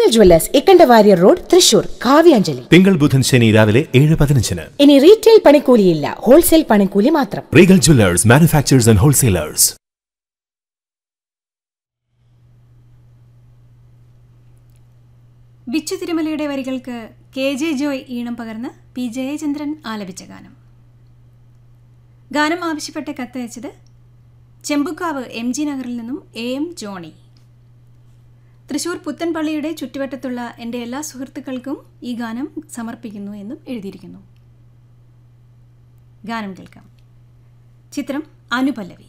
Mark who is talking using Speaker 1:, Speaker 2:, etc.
Speaker 1: Regal Jewellers Ikkandavaryar road Thrissur Kavyanjali
Speaker 2: തിങ്കൾ ബുധൻ ശനി രാവിലെ ഏഴ് പതിനഞ്ചിന്
Speaker 1: ഇനി റീറ്റെയിൽ പണിക്കൂലിയില്ല ഹോൾസെയിൽ പണിക്കൂലി മാത്രം
Speaker 2: Regal Jewellers manufacturers and wholesalers
Speaker 3: Bichu തിരുമലയുടെ വരികൾക്ക് കെ ജെ ജോയ് ഈണം പകർന്ന് പി ജയചന്ദ്രൻ ആലപിച്ച ഗാനം ഗാനം ആവശ്യപ്പെട്ട് കത്തയച്ചത് ചെമ്പുക്കാവ് എം ജി നഗറിൽ നിന്നും എ എം ജോണി തൃശൂർ പുത്തൻപള്ളിയുടെ ചുറ്റുവട്ടത്തുള്ള എൻ്റെ എല്ലാ സുഹൃത്തുക്കൾക്കും ഈ ഗാനം സമർപ്പിക്കുന്നു എന്നും എഴുതിയിരിക്കുന്നു ഗാനം കേൾക്കാം ചിത്രം അനുപല്ലവി